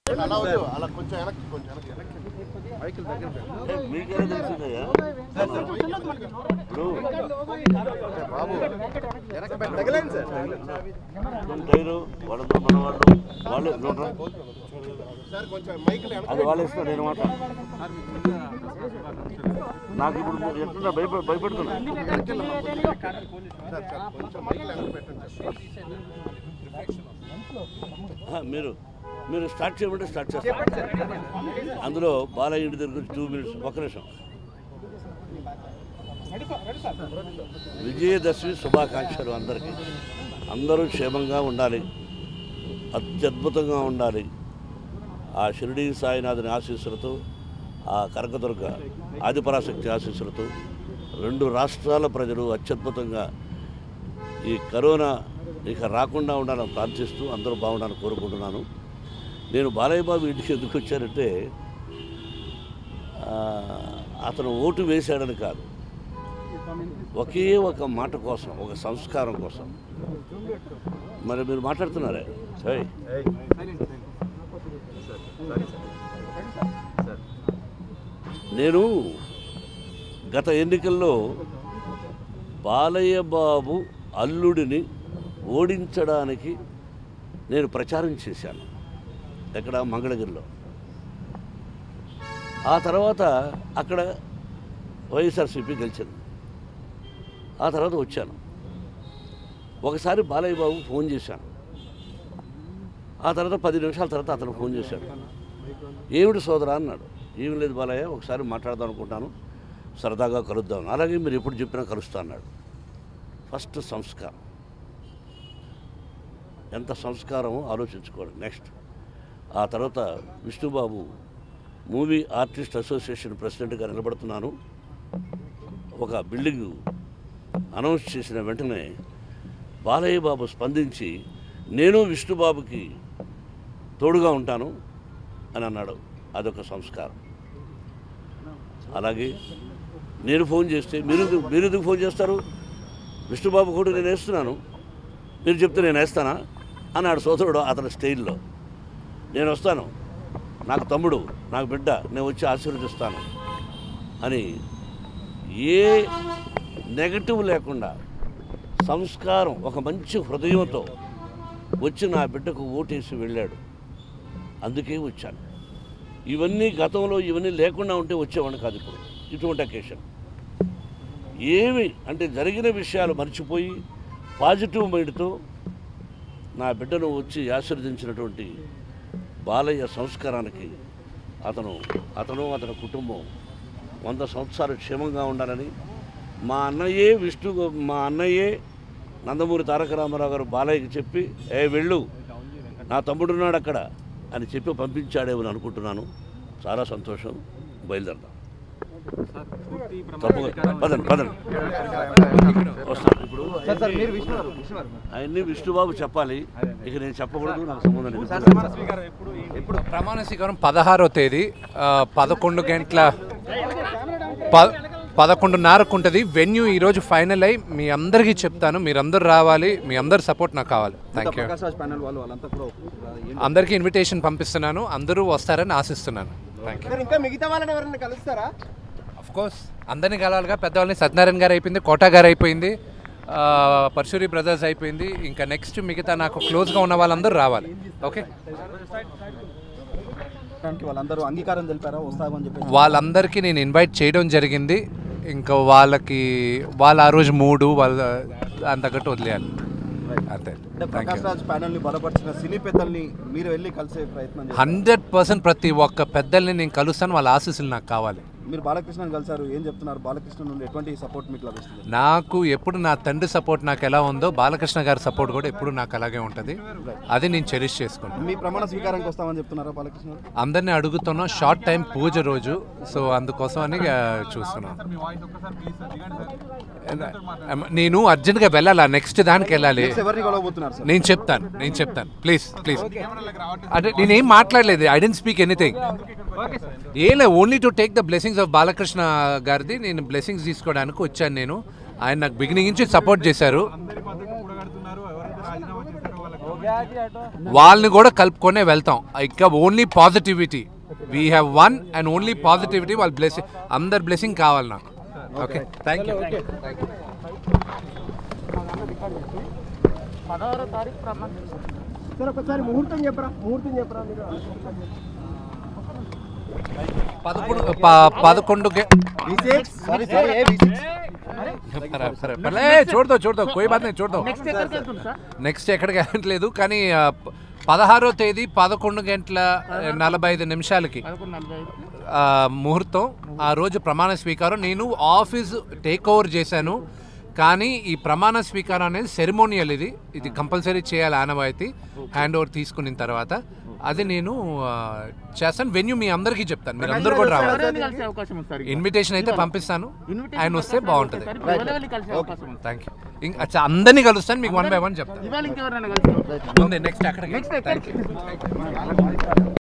అలా వద్దు అలా కొంచెం వెనక్కి కొంచెం వెనక్కి మీకేనా తెలిసిందయ్యా ఇప్పుడు బాబు టైరు వాళ్ళతో మన వాళ్ళు వాళ్ళే నోట్రా సార్ కొంచెం మైకిల్ వెనక్కి అది వాళ్ళు ఇష్టం నేను మాట నాకు ఇప్పుడు ఎట్లా భయప భయపెడుతున్నా సార్ సార్ కొంచెం మైకిల్ వెనక్కి పెట్టండి సార్ ఆ, మీరు మీరు స్టార్ట్ చేయమంటే స్టార్ట్ చేస్తారు అందులో బాలయ్య ఇంటి దగ్గర టూ మినిట్స్ ఒక నిమిషం విజయదశమి శుభాకాంక్షలు అందరికీ అందరూ క్షేమంగా ఉండాలి అత్యద్భుతంగా ఉండాలి ఆ షిరిడి సాయినాథుని ఆశీస్సులతో ఆ కనకదుర్గ ఆదిపరాశక్తి ఆశీస్సులతో రెండు రాష్ట్రాల ప్రజలు అత్యద్భుతంగా ఈ కరోనా ఇక రాకుండా ఉండాలని ప్రార్థిస్తూ అందరూ బాగుండాలని కోరుకుంటున్నాను నేను బాలయ్య బాబు ఇంటికి ఎందుకు వచ్చానంటే ఆ, అతను ఓటు వేశాడని కాదు ఒకే ఒక మాట కోసం ఒక సంస్కారం కోసం మరి మీరు మాట్లాడుతున్నారే ఏయ్, నేను గత ఎన్నికల్లో బాలయ్య బాబు అల్లుడిని ఓడించడానికి నేను ప్రచారం చేశాను ఎక్కడ మంగళగిరిలో ఆ తర్వాత అక్కడ వైఎస్ఆర్సీపీ గెలిచింది ఆ తర్వాత వచ్చాను ఒకసారి బాలయ్య బాబు ఫోన్ చేశాను ఆ తర్వాత పది నిమిషాల తర్వాత అతను ఫోన్ చేశాడు ఏమిటి సోదరా అన్నాడు ఏం లేదు బాలయ్య ఒకసారి మాట్లాడదాం అనుకుంటాను సరదాగా కలుద్దాం అలాగే మీరు ఎప్పుడు చెప్పినా కలుస్తా అన్నాడు ఫస్ట్ సంస్కారం ఎంత సంస్కారమో ఆలోచించుకోండి నెక్స్ట్ ఆ తర్వాత విష్ణుబాబు మూవీ ఆర్టిస్ట్ అసోసియేషన్ ప్రెసిడెంట్గా నిలబడుతున్నాను ఒక బిల్డింగ్ అనౌన్స్ చేసిన వెంటనే బాలయ్య బాబు స్పందించి నేను విష్ణుబాబుకి తోడుగా ఉంటాను అని అన్నాడు అదొక సంస్కారం అలాగే నేను ఫోన్ చేస్తే మీరు ఎందుకు- మీరు ఎందుకు ఫోన్ చేస్తారు విష్ణుబాబు కూడా నేను వేస్తున్నాను మీరు చెప్తే నేను వేస్తానా అన్నాడు సోదరుడు అతని స్టైల్లో నేను వస్తాను నాకు తమ్ముడు నాకు బిడ్డ నేను వచ్చి ఆశీర్వదిస్తాను అని ఏ నెగటివ్ లేకుండా సంస్కారం ఒక మంచి హృదయంతో వచ్చి నా బిడ్డకు ఓటేసి వెళ్ళాడు అందుకే వచ్చాను ఇవన్నీ గతంలో ఇవన్నీ లేకుండా ఉంటే వచ్చేవాడిని కాదు ఇప్పుడు ఇటువంటి అకేషన్ ఏమి అంటే జరిగిన విషయాలు మర్చిపోయి పాజిటివ్ మైండ్తో నా బిడ్డను వచ్చి ఆశీర్వదించినటువంటి బాలయ్య సంస్కారానికి అతను అతను అతని కుటుంబం వంద సంవత్సరాలు క్షేమంగా ఉండాలని మా అన్నయ్యే విష్ణు మా అన్నయ్యే నందమూరి తారక రామారావు గారు బాలయ్యకి చెప్పి ఏ వెళ్ళు నా తమ్ముడున్నాడు అక్కడ అని చెప్పి పంపించాడేమని అనుకుంటున్నాను చాలా సంతోషం బయలుదేరదాం తప్పకుండా పదండి పదండి వస్తాను ఇప్పుడు అవన్నీ విష్ణుబాబు చెప్పాలి ఇక నేను చెప్పకూడదు నాకు సంబంధం లేదు ఇప్పుడు ప్రమాణ స్వీకారం పదహారో తేదీ ఆ, పదకొండు గంటల ప పదకొండున్నరకు ఉంటుంది వెన్యూ ఈరోజు ఫైనల్ అయ్యి మీ అందరికీ చెప్తాను మీరందరూ రావాలి మీ అందరి సపోర్ట్ నాకు కావాలి thank you Prakash Raj panel వాళ్ళు వాళ్ళంతా కూడా ఏంటి? అందరికీ ఇన్విటేషన్ పంపిస్తున్నాను అందరూ వస్తారని ఆశిస్తున్నాను థ్యాంక్ యూ ఇంకా మిగతా వాళ్ళని ఎవరైనా కలుస్తారా అఫ్ కోర్స్ అందరినీ కలవాలిగా పెద్దవాళ్ళని సత్యనారాయణ గారు అయిపోయింది కోటా గారు అయిపోయింది ఆ, పర్శూరి బ్రదర్స్ అయిపోయింది ఇంకా నెక్స్ట్ మిగతా నాకు క్లోజ్గా ఉన్న వాళ్ళందరూ రావాలి ఓకే దానికి వాళ్ళందరూ అంగీకారం తెలిపారా వస్తామని చెప్పి వాళ్ళందరికీ నేను ఇన్వైట్ చేయడం జరిగింది ఇంకా వాళ్ళకి వాళ్ళ ఆ రోజు మూడు వాళ్ళ దాని తగ్గట్టు వదిలేయాలి అంతే అంటే thank Prakash you Raj panel ని బలపరిచిన సినీ పెద్దల్ని మీరు వెళ్ళి కలిసే ప్రయత్నం చేస్తారు హండ్రెడ్ పర్సెంట్ ప్రతి ఒక్క పెద్దల్ని నేను కలుస్తాను వాళ్ళ ఆశీస్సులు నాకు కావాలి మీరు బాలకృష్ణని కలిసారు ఏం చెప్తున్నారు బాలకృష్ణ నుండి ఎటువంటి సపోర్ట్ మీకు లభిస్తుంది నాకు ఎప్పుడు నా తండ్రి సపోర్ట్ నాకు ఎలా ఉందో బాలకృష్ణ గారి సపోర్ట్ కూడా ఎప్పుడు నాకు అలాగే ఉంటుంది అది నేను చెరిష్ చేసుకుంటాను మీ ప్రమాణ స్వీకారానికి వస్తామని చెప్తున్నారా బాలకృష్ణ గారు? అందరినీ అడుగుతున్నాం షార్ట్ టైం పూజ రోజు సో అందుకోసం అని ఆ, చూస్తున్నాం నేను అర్జెంట్గా వెళ్ళాలా నెక్స్ట్ దానికి వెళ్ళాలి Next ఎవరిని కలవబోతున్నారు సార్ నేను చెప్తాను నేను చెప్తాను ప్లీజ్ ప్లీజ్ అంటే నేనేం మాట్లాడలేదు ఐ డెంట్ స్పీక్ ఎనీథింగ్ ఏలే only to take the blessings of Balakrishna గారిది నేను బ్లెస్సింగ్స్ తీసుకోవడానికి వచ్చాను నేను ఆయన నాకు బిగినింగ్ నుంచి సపోర్ట్ చేశారు వాళ్ళని కూడా కలుపుకొనే వెళ్తాం ఇంకా only positivity we have one and only positivity వాళ్ళ బ్లెస్సింగ్ అందరి బ్లెస్సింగ్ కావాలి నాకు ఓకే థ్యాంక్ యూ పదహారో తారీఖు ప్రమాణం సార్ ఒకసారి ముహూర్తం చెప్పరా ముహూర్తం చెప్పరా మీరు పదకొండు ప- పదకొండు గే- సారీ సారీ ఏ పర్లే, పర్లే, పర్లే, छोड़ दो छोड़ दो कोई बात नहीं छोड़ दो నెక్స్ట్ ఎక్కడికి వెళ్తుంది సార్ నెక్స్ట్ ఎక్కడికి వెళ్ళట్లేదు కానీ ఆ, ప- పదహారో తేదీ పదకొండు గంటల నలభై ఐదు నిమిషాలకి పదకొండు నలభై ఐదు ఆ, ముహూర్తం ఆ రోజు ప్రమాణ స్వీకారం నేను ఆఫీస్ టేక్ ఓవర్ చేశాను కానీ ఈ ప్రమాణ స్వీకారం అనేది సెరిమోనియల్ ఇది ఇది కంపల్సరీ చేయాలి ఆనవాయితీ హ్యాండ్ ఓవర్ తీసుకున్న తర్వాత అది నేను ఆ, చేస్తాను వెన్యూ మీ అందరికీ చెప్తాను మీరు అందరూ కూడా రావాలి ఎవరెవరిని కలిసే అవకాశం ఉంది సార్ ఇన్విటేషన్ అయితే పంపిస్తాను ఇన్విటేషన్ ఆయన వస్తే బాగుంటుంది సార్ ఇప్పుడు ఎవరెవరిని కలిసే అవకాశం ఉంది థ్యాంక్ యూ ఇంకా అందరినీ కలుస్తాను మీకు వన్ బై వన్ చెప్తాను ఇవాళ ఇంకెవరైనా కలిసి ఉంది నెక్స్ట్ అక్కడికి నెక్స్ట్ ఎక్కడికి